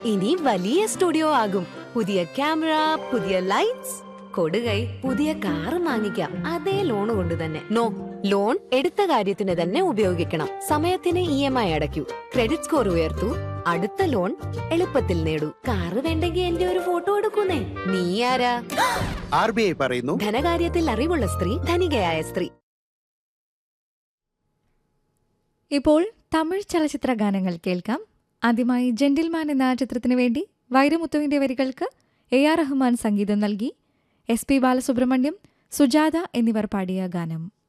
ഇനി വലിയ സ്റ്റുഡിയോ ആകും പുതിയ ക്യാമറ പുതിയ ലൈറ്റ്സ് കൊടുകൈ പുതിയ കാറ് വാങ്ങിക്കാം അതേ ലോൺ കൊണ്ട് തന്നെ നോ ലോൺ എടുത്ത കാര്യത്തിന് തന്നെ ഉപയോഗിക്കണം സമയത്തിന് ഇ എം ഐ അടയ്ക്കൂ ക്രെഡിറ്റ് സ്കോർ ഉയർത്തൂ അടുത്ത ലോൺ എളുപ്പത്തിൽ നേടൂ കാറ് വേണ്ടെങ്കിൽ എന്റെ ഒരു ഫോട്ടോ എടുക്കുന്നേ നീ ആരാ ആർ ബി ഐ പറയുന്നു ധനകാര്യത്തിൽ അറിവുള്ള സ്ത്രീ ധനികയായ സ്ത്രീ ഇപ്പോൾ തമിഴ് ചലച്ചിത്ര ഗാനങ്ങൾ കേൾക്കാം ആദ്യമായി ജെന്റിൽമാൻ എന്ന ചിത്രത്തിനു വേണ്ടി വൈരമുത്തുവിന്റെ വരികൾക്ക് എ ആർ റഹ്മാൻ സംഗീതം നൽകി എസ് പി ബാലസുബ്രഹ്മണ്യം സുജാത എന്നിവർ പാടിയ ഗാനം